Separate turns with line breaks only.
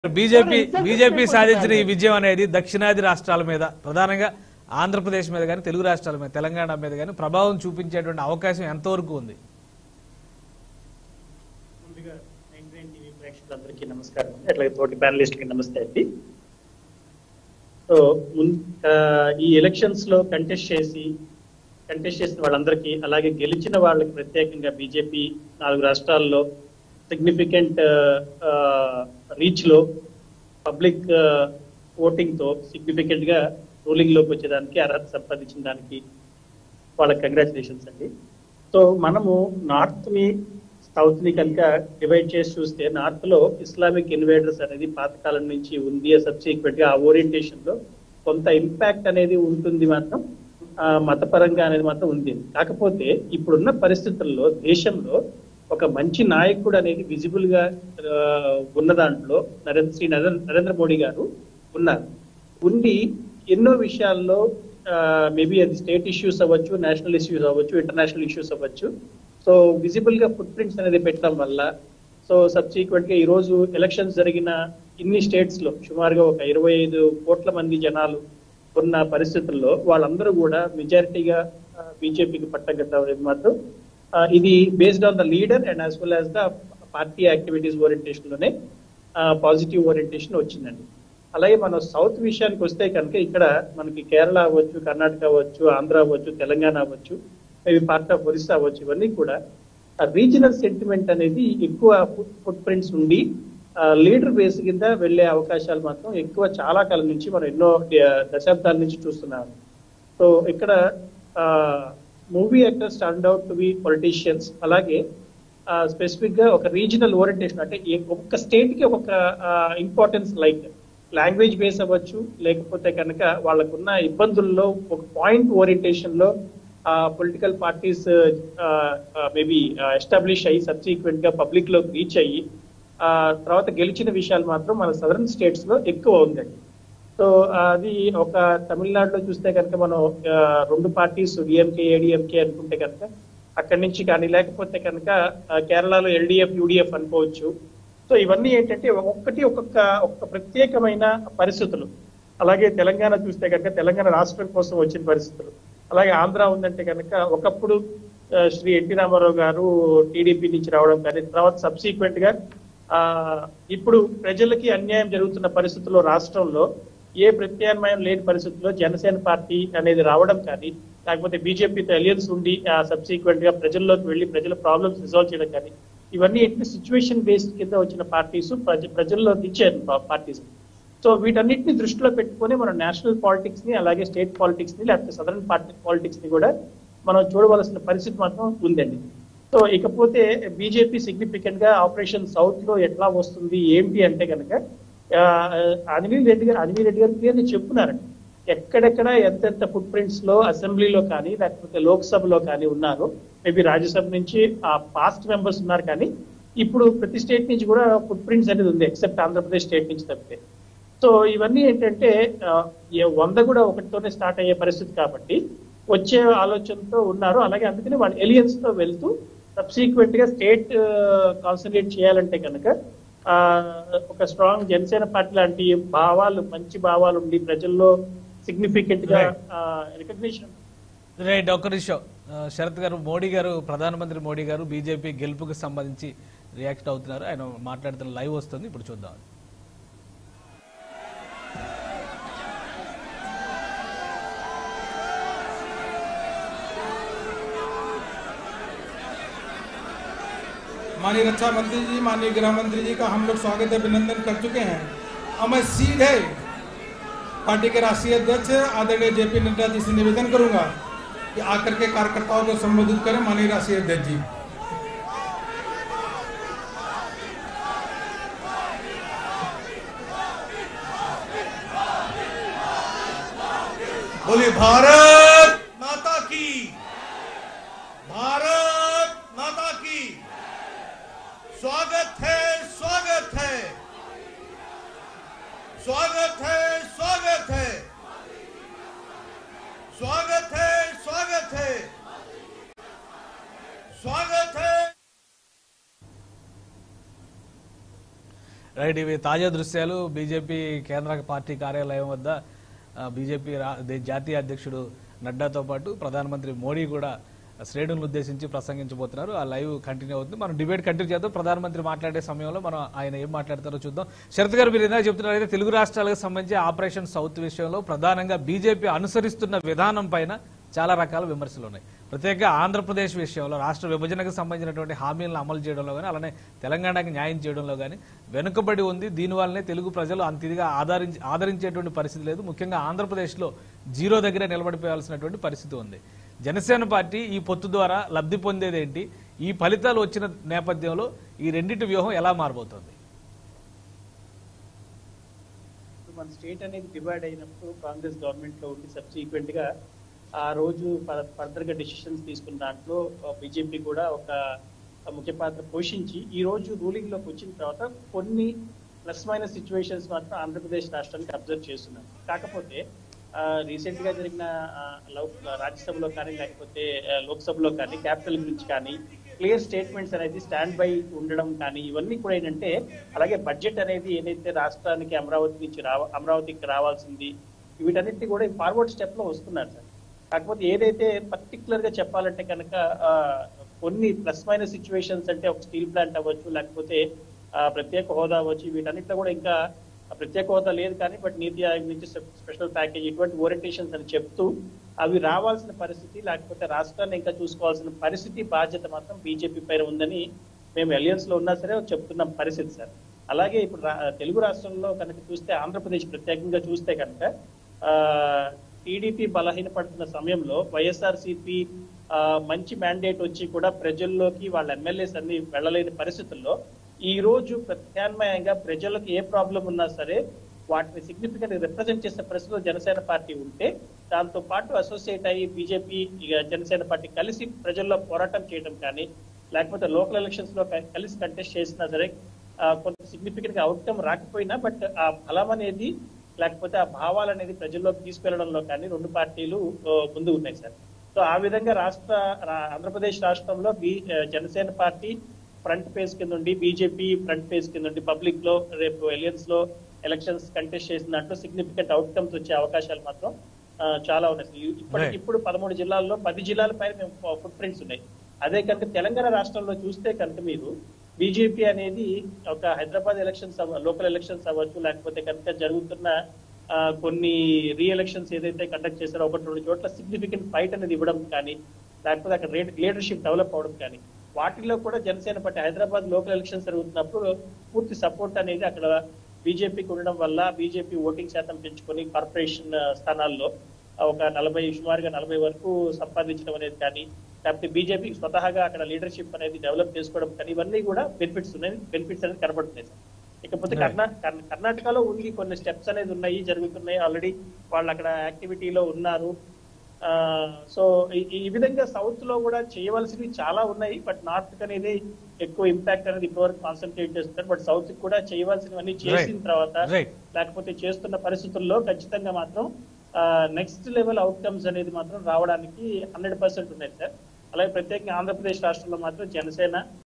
BJP BJP సాధించిన ఈ విజయం అనేది దక్షిణాది రాష్ట్రాల మీద ప్రధానంగా ఆంధ్రప్రదేశ్ మీద కానీ తెలుగు రాష్ట్రాల మీద తెలంగాణ మీద కానీ ప్రభావం చూపించేటువంటి అవకాశం ఎంతవరకు ఉంది
ముందుగా నైన్ నైన్ టీవీ ప్రేక్షకులందరికీ నమస్కారం అండి అట్లాగే తోటి ప్యానలిస్ట్కి నమస్తే అండి సో మున్- ఆ, ఈ ఎలక్షన్స్ లో కంటెస్ట్ చేసి కంటెస్ట్ చేసిన వాళ్ళందరికీ అలాగే గెలిచిన వాళ్ళకి ప్రత్యేకంగా బీజేపీ నాలుగు రాష్ట్రాల్లో సిగ్నిఫికెంట్ రీచ్ లో పబ్లిక్ ఓటింగ్ తో సిగ్నిఫికెంట్ గా రూలింగ్ లోకి వచ్చేదానికి అర్హత సంపాదించిన దానికి వాళ్ళకి కంగ్రాచులేషన్స్ అండి సో మనము నార్త్ ని సౌత్ ని కనుక డివైడ్ చేసి చూస్తే నార్త్ లో ఇస్లామిక్ ఇన్వేడర్స్ అనేది పాతకాలం నుంచి ఉంది సబ్సిక్వెంట్ గా ఆ ఓరియంటేషన్ లో కొంత ఇంపాక్ట్ అనేది ఉంటుంది మాత్రం ఆ, మతపరంగా అనేది మాత్రం ఉంది కాకపోతే ఇప్పుడున్న పరిస్థితుల్లో దేశంలో ఒక మంచి నాయకుడు అనేది విజిబుల్ గా ఆ, ఉన్న దాంట్లో నరేంద్ర శ్రీ నరేంద్ర నరేంద్ర మోడీ గారు ఉన్నారు ఉండి ఎన్నో విషయాల్లో మేబీ అది స్టేట్ ఇష్యూస్ అవ్వచ్చు నేషనల్ ఇష్యూస్ అవ్వచ్చు ఇంటర్నేషనల్ ఇష్యూస్ అవ్వచ్చు సో విజిబుల్ గా ఫుట్ ప్రింట్స్ అనేది పెట్టడం వల్ల సో సబ్సిక్వెంట్ గా ఈ రోజు ఎలక్షన్స్ జరిగిన ఇన్ని స్టేట్స్ లో సుమారుగా ఒక ఇరవై ఐదు కోట్ల మంది జనాలు ఉన్న పరిస్థితుల్లో వాళ్ళందరూ కూడా మెజారిటీగా బీజేపీకి పట్టం కట్టడం మాత్రం ఆ, ఇది based on the leader and as well as the party activities orientation లోనే పాజిటివ్ ఓరియంటేషన్ వచ్చిందండి అలాగే మనం సౌత్ విషయానికి వస్తే కనుక ఇక్కడ మనకి కేరళ అవ్వచ్చు కర్ణాటక అవ్వచ్చు ఆంధ్ర అవ్వచ్చు తెలంగాణ అవ్వచ్చు మేబీ పార్ట్ ఆఫ్ ఒరిస్సా అవ్వచ్చు ఇవన్నీ కూడా రీజనల్ సెంటిమెంట్ అనేది ఎక్కువ ఫుట్ ప్రింట్స్ ఉండి లీడర్ బేస్ కింద వెళ్లే అవకాశాలు మాత్రం ఎక్కువ చాలా కాలం నుంచి మనం ఎన్నో ఆ, దశాబ్దాల నుంచి చూస్తున్నాం సో ఇక్కడ movie actors stand out to be politicians అలాగే స్పెసిఫిక్ గా ఒక రీజనల్ ఓరియంటేషన్ అంటే ఏ- ఒక్కొక్క స్టేట్ కి ఒక్కొక్క ఇంపార్టెన్స్ లైక్ లాంగ్వేజ్ బేస్ అవ్వచ్చు లేకపోతే కనుక వాళ్ళకున్న ఇబ్బందుల్లో ఒక పాయింట్ ఓరియంటేషన్ లో పొలిటికల్ పార్టీస్ మేబీ ఎస్టాబ్లిష్ అయ్యి సబ్సిక్వెంట్ గా పబ్లిక్ లోకి రీచ్ అయ్యి ఆ, తర్వాత గెలిచిన విషయాలు మాత్రం మన సదరన్ స్టేట్స్ లో ఎక్కువ ఉందండి సో అది ఒక తమిళనాడులో చూస్తే కనుక మనం ఆ, రెండు పార్టీస్ డిఎంకే ఏడిఎంకే అనుకుంటే కనుక అక్కడి నుంచి కానీ లేకపోతే కనుక ఆ, కేరళలో ఎల్డిఎఫ్ యూడిఎఫ్ అనుకోవచ్చు సో ఇవన్నీ ఏంటంటే ఒక్కొక్కటి ఒక్కొక్క ఒక్కొక్క ప్రత్యేకమైన పరిస్థితులు అలాగే తెలంగాణ చూస్తే కనుక తెలంగాణ రాష్ట్రం కోసం వచ్చిన పరిస్థితులు అలాగే ఆంధ్ర ఉందంటే కనుక ఒకప్పుడు ఆ, శ్రీ ఎన్టీ రామారావు గారు టీడీపీ నుంచి రావడం కానీ తర్వాత సబ్సీక్వెంట్ గా ఆ ఇప్పుడు ప్రజలకి అన్యాయం జరుగుతున్న పరిస్థితుల్లో రాష్ట్రంలో ఏ ప్రత్యామ్నాయం లేని పరిస్థితుల్లో జనసేన పార్టీ అనేది రావడం కానీ లేకపోతే బీజేపీతో అలియన్స్ ఉండి ఆ సబ్సీక్వెంట్ గా ప్రజల్లోకి వెళ్లి ప్రజల ప్రాబ్లమ్స్ రిజాల్వ్ చేయడం కానీ ఇవన్నీ ఏంటంటే సిచ్యువేషన్ బేస్డ్ కింద వచ్చిన పార్టీస్ ప్రజ ప్రజల్లో ఇచ్చారు పార్టీస్ సో వీటన్నిటిని దృష్టిలో పెట్టుకొని మనం నేషనల్ పాలిటిక్స్ ని అలాగే స్టేట్ పాలిటిక్స్ ని లేకపోతే సదరన్ పార్టీ పాలిటిక్స్ ని కూడా మనం చూడవలసిన పరిస్థితి మాత్రం ఉందండి సో ఇకపోతే బీజేపీ సిగ్నిఫికెంట్ గా ఆపరేషన్ సౌత్ లో ఎట్లా వస్తుంది ఏంటి అంటే కనుక అనిల్ రెడ్డి గారు అనిల్ రెడ్డి గారు క్లియర్లీ చెప్తున్నారండి ఎక్కడెక్కడ ఎంతెంత ఫుట్ ప్రింట్స్ లో అసెంబ్లీలో కానీ లేకపోతే లోక్సభలో కానీ ఉన్నారు మేబీ రాజ్యసభ నుంచి ఆ పాస్ట్ మెంబర్స్ ఉన్నారు కానీ ఇప్పుడు ప్రతి స్టేట్ నుంచి కూడా ఫుట్ ప్రింట్స్ అనేది ఉంది ఎక్సెప్ట్ ఆంధ్రప్రదేశ్ స్టేట్ నుంచి తప్పితే సో ఇవన్నీ ఏంటంటే ఆ, ఏ- వంద కూడా ఒకటితోనే స్టార్ట్ అయ్యే పరిస్థితి కాబట్టి వచ్చే ఆలోచనతో ఉన్నారు అలాగే అందుకని వాళ్ళు ఎలియన్స్ తో వెళ్తూ సబ్సీక్వెంట్ గా స్టేట్ కాన్సన్ట్రేట్ చేయాలంటే కనుక ఆ, ఒక స్ట్రాంగ్ జనసేన పార్టీ లాంటి భావాలు మంచి భావాలు ఉండి ప్రజల్లో సిగ్నిఫికెంట్ గా
Right.
రికగ్నిషన్
రైట్ ఒక్క నిమిషం ఆ, శరత్ గారు మోడీ గారు ప్రధానమంత్రి మోడీ గారు బీజేపీ గెలుపుకి సంబంధించి రియాక్ట్ అవుతున్నారు ఆయన మాట్లాడుతున్న లైవ్ వస్తుంది ఇప్పుడు చూద్దాం
माननीय रक्षा मंत्री जी माननीय गृह मंत्री जी का हम लोग स्वागत अभिनंदन कर चुके हैं अब मैं सीधे पार्टी के राष्ट्रीय अध्यक्ष आदरणीय जेपी नड्डा जी से निवेदन करूंगा कि आकर के कार्यकर्ताओं को संबोधित करें माननीय राष्ट्रीय अध्यक्ष जी बोलिए भारत माता की भारत माता की स्वागत है स्वागत है स्वागत है स्वागत है स्वागत है स्वागत है स्वागत है
రైట్ ఇవి తాజా దృశ్యాలు బీజేపీ కేంద్ర పార్టీ కార్యాలయం వద్ద ఆ, బీజేపీ రా- దే- జాతీయ అధ్యక్షుడు నడ్డాతో పాటు ప్రధానమంత్రి మోడీ కూడా శ్రేణులను ఉద్దేశించి ప్రసంగించబోతున్నారు ఆ లైవ్ కంటిన్యూ అవుతుంది మనం డిబేట్ కంటిన్యూ చేద్దాం ప్రధానమంత్రి మాట్లాడే సమయంలో మనం ఆయన ఏం మాట్లాడతారో చూద్దాం శరత్ గారు మీరు ఇందాక చెప్తున్నారు అయితే తెలుగు రాష్ట్రాలకు సంబంధించి ఆపరేషన్ సౌత్ విషయంలో ప్రధానంగా బీజేపీ అనుసరిస్తున్న విధానం పైన చాలా రకాల విమర్శలు ఉన్నాయి ప్రత్యేకంగా ఆంధ్రప్రదేశ్ విషయంలో రాష్ట్ర విభజనకు సంబంధించినటువంటి హామీలను అమలు చేయడంలో కానీ అలానే తెలంగాణకి న్యాయం చేయడంలో కానీ వెనుకబడి ఉంది దీనివల్లనే తెలుగు ప్రజలు అంత ఇదిగా ఆదరించి ఆదరించేటువంటి పరిస్థితి లేదు ముఖ్యంగా ఆంధ్రప్రదేశ్లో జీరో దగ్గర నిలబడిపోయాల్సినటువంటి పరిస్థితి ఉంది జనసేన పార్టీ ఈ పొత్తు ద్వారా లబ్ధి పొందేదేంటి ఈ ఫలితాలు వచ్చిన నేపథ్యంలో ఈ రెండింటి వ్యూహం ఎలా మారబోతోంది
ఇప్పుడు మన స్టేట్ అనేది డివైడ్ అయినప్పుడు కాంగ్రెస్ గవర్నమెంట్ లో ఉండి సబ్సిక్వెంట్ గా ఆ రోజు ఫర్దర్ గా డెసిషన్స్ తీసుకున్న దాంట్లో బీజేపీ కూడా ఒక ముఖ్య పాత్ర పోషించి ఈ రోజు రూలింగ్ లోకి వచ్చిన తర్వాత కొన్ని ప్లస్ మైనస్ సిచ్యువేషన్స్ మాత్రం ఆంధ్రప్రదేశ్ రాష్ట్రానికి అబ్జర్వ్ చేస్తున్నాం కాకపోతే రీసెంట్ గా జరిగిన ఆ, లౌ- రాజ్యసభలో కానీ లేకపోతే ఆ, లోక్సభలో కానీ క్యాపిటల్ గురించి కానీ క్లియర్ స్టేట్మెంట్స్ అనేది స్టాండ్ బై ఉండడం కానీ ఇవన్నీ కూడా ఏంటంటే అలాగే బడ్జెట్ అనేది ఏదైతే రాష్ట్రానికి అమరావతి నుంచి రావ అమరావతికి రావాల్సింది వీటన్నిటి కూడా ఫార్వర్డ్ స్టెప్ లో వస్తున్నారు సార్ కాకపోతే ఏదైతే పర్టికులర్ గా చెప్పాలంటే కనుక ఆ, కొన్ని ప్లస్ మైనస్ సిచ్యువేషన్స్ అంటే ఒక స్టీల్ ప్లాంట్ అవ్వచ్చు లేకపోతే ఆ, ప్రత్యేక హోదా అవ్వచ్చు వీటన్నిటిలో కూడా ఇంకా ఆ ప్రత్యేక హోదా లేదు కానీ బట్ నీతి ఆయోగ్ నుంచి స్పె- స్పెషల్ ప్యాకేజ్ ఇటువంటి ఓరియంటేషన్స్ అని చెప్తూ అవి రావాల్సిన పరిస్థితి లేకపోతే రాష్ట్రాన్ని ఇంకా చూసుకోవాల్సిన పరిస్థితి బాధ్యత మాత్రం బీజేపీ పైన ఉందని మేము అలియన్స్ లో ఉన్నా సరే చెప్తున్న పరిస్థితి సార్ అలాగే ఇప్పుడు రా- తెలుగు రాష్ట్రంలో కనుక చూస్తే ఆంధ్రప్రదేశ్ ప్రత్యేకంగా చూస్తే కనుక టీడీపీ బలహీనపడుతున్న సమయంలో వైఎస్ఆర్సీపీ మంచి మ్యాండేట్ వచ్చి కూడా ప్రజల్లోకి వాళ్ళ ఎమ్మెల్యేస్ అన్ని వెళ్ళలేని పరిస్థితుల్లో ఈ రోజు ప్రత్యామ్నాయంగా ప్రజలకు ఏ ప్రాబ్లం ఉన్నా సరే వాటిని సిగ్నిఫికెంట్ రిప్రజెంట్ చేసే పరిస్థితిలో జనసేన పార్టీ ఉంటే దాంతో పాటు అసోసియేట్ అయ్యి బీజేపీ ఇక జనసేన పార్టీ కలిసి ప్రజల్లో పోరాటం చేయడం కానీ లేకపోతే లోకల్ ఎలక్షన్స్ లో క- కలిసి కంటెస్ట్ చేసినా సరే ఆ, కొంత సిగ్నిఫికెంట్ గా అవుట్కమ్ రాకపోయినా బట్ ఆ బలం అనేది లేకపోతే ఆ భావాలు అనేది ప్రజల్లోకి తీసుకెళ్లడంలో కానీ రెండు పార్టీలు ఆ, ముందు ఉన్నాయి సార్ సో ఆ విధంగా రాష్ట్ర రా- ఆంధ్రప్రదేశ్ రాష్ట్రంలో బి ఆ, జనసేన పార్టీ ఫ్రంట్ పేజ్ కింద ఉండి బీజేపీ ఫ్రంట్ పేజ్ కింద ఉండి పబ్లిక్ లో రేపు ఎలియన్స్ లో ఎలక్షన్స్ కంటెస్ట్ చేసిన దాంట్లో సిగ్నిఫికెంట్ అవుట్కమ్స్ వచ్చే అవకాశాలు మాత్రం ఆ, చాలా ఉన్నాయి సార్. ఇప్పటికి
Right.
ఇప్పుడు పదమూడు జిల్లాల్లో పది జిల్లాల పైన మేము ఫుట్ ప్రింట్స్ ఉన్నాయి అదే కనుక తెలంగాణ రాష్ట్రంలో చూస్తే కనుక మీరు బీజేపీ అనేది ఒక హైదరాబాద్ ఎలక్షన్స్ లోకల్ ఎలక్షన్స్ అవ్వచ్చు లేకపోతే కనుక జరుగుతున్న ఆ, కొన్ని రీ ఎలక్షన్స్ ఏదైతే కండక్ట్ చేశారో ఒకటి రెండు చోట్ల సిగ్నిఫికెంట్ ఫైట్ అనేది ఇవ్వడం కానీ లేకపోతే అక్కడ లీడర్షిప్ డెవలప్ అవడం కానీ వాటిలో కూడా Janasena party Hyderabad local elections జరుగుతున్నప్పుడు పూర్తి సపోర్ట్ అనేది అక్కడ బీజేపీకి ఉండడం వల్ల బీజేపీ ఓటింగ్ శాతం పెంచుకొని కార్పొరేషన్ ఆ, స్థానాల్లో ఆ, ఒక నలభై సుమారుగా నలభై వరకు సంపాదించడం అనేది కానీ లేకపోతే బీజేపీకి స్వతహాగా అక్కడ లీడర్షిప్ అనేది డెవలప్ చేసుకోవడం కానీ ఇవన్నీ కూడా బెనిఫిట్స్ ఉన్నాయి బెనిఫిట్స్ అనేది కనబడుతున్నాయి సార్ ఇకపోతే
Right.
కర్ణా కర్ణ- కర్ణాటకలో ఓన్లీ కొన్ని స్టెప్స్ అనేది ఉన్నాయి జరుగుతున్నాయి ఆల్రెడీ వాళ్ళు అక్కడ యాక్టివిటీలో ఉన్నారు ఆ, సో ఈ- ఈ విధంగా సౌత్ లో కూడా చేయవలసినవి చాలా ఉన్నాయి బట్ నార్త్ అనేది ఎక్కువ ఇంపాక్ట్ అనేది ఇప్పటివరకు కాన్సన్ట్రేట్ చేస్తున్నారు బట్ సౌత్ కి కూడా చేయవలసినవన్నీ చేసిన
Right.
తర్వాత
Right.
లేకపోతే చేస్తున్న పరిస్థితుల్లో ఖచ్చితంగా మాత్రం నెక్స్ట్ లెవెల్ అవుట్కమ్స్ అనేది మాత్రం రావడానికి హండ్రెడ్ పర్సెంట్ ఉన్నాయి సార్ అలాగే ప్రత్యేకంగా ఆంధ్రప్రదేశ్ రాష్ట్రంలో మాత్రం జనసేన